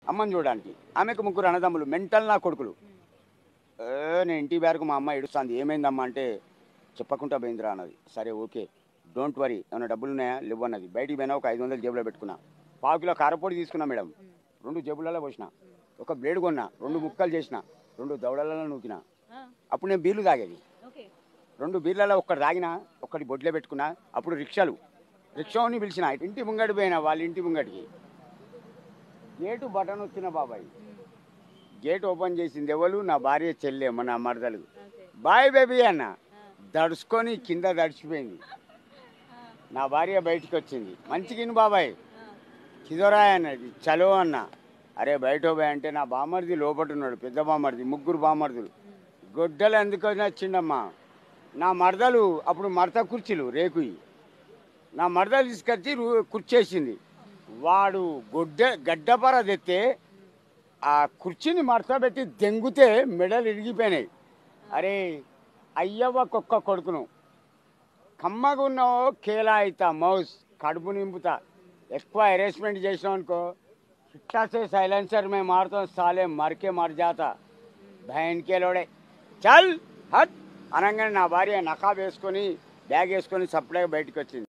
అమ్మని చూడడానికి ఆమెకు ముగ్గురు అన్నదమ్ములు మెంటల్ నా కొడుకులు ఏ, నేను ఇంటి వరకు మా అమ్మ ఏడుస్తుంది ఏమైందమ్మా అంటే చెప్పకుండా పోయిందిరా అన్నది సరే ఓకే డోంట్ వరీ ఏమైనా డబ్బులు ఉన్నాయా లేవు అన్నది బయటికి పోయినా ఒక ఐదు వందలు జేబులో పెట్టుకున్నా పావు కిలో కారపొడి తీసుకున్నా మేడం రెండు జేబులలో పోసిన ఒక బ్లేడ్ కొన్నా రెండు ముక్కలు చేసిన రెండు దవడలలో నూకిన ఆ, అప్పుడు నేను బీర్లు తాగేది ఓకే రెండు బీర్లలో ఒక్కటి తాగిన ఒక్కటి బొడ్లో పెట్టుకున్నా అప్పుడు రిక్షాలు రిక్షాని పిలిచిన ఇంటి ముంగడి పోయినా వాళ్ళ ఇంటి ముంగడికి గేటు బటన్ వచ్చిన బాబాయ్ గేట్ ఓపెన్ చేసింది ఎవరు నా భార్య చెల్లె మన మరదలు ఓకే బాయ్ బేబీ అన్న దడుచుకొని కింద దడిచిపోయింది నా భార్య బయటికి వచ్చింది మంచిగిన్ బాబాయ్ చిదరాయ్ అన్నది చలో అన్న అరే బయట పోయి అంటే నా బామర్ది లోపట ఉన్నాడు పెద్ద బామర్ది ముగ్గురు బామర్దులు గొడ్డలు ఎందుకు వచ్చిండమ్మా నా మరదలు అప్పుడు మడత కుర్చీలు రేకుయి నా మరదలు తీసుకొచ్చి రు- కుర్చేసింది వాడు గొడ్డ గడ్డపర తెస్తే ఆ కుర్చీని మడత పెట్టి దెంగితే మెడలు ఇరిగిపోయినాయి అరే అయ్యవ్వ కుక్క కొడుకును కమ్మగున్నావో కేలా అవుతా మౌస్ కడుపు నింపుతా ఎక్కువ అరేంజ్మెంట్ చేసినావు అనుకో ఇట్టా సే సైలెన్సర్ మేము మారుతాం సాలే మరికే మర్ జాతా భయన్కేలోడే చల్ హట్ అనగానే నా భార్య నకాబ్ వేసుకొని బ్యాగ్ వేసుకొని సప్లై బయటకు వచ్చింది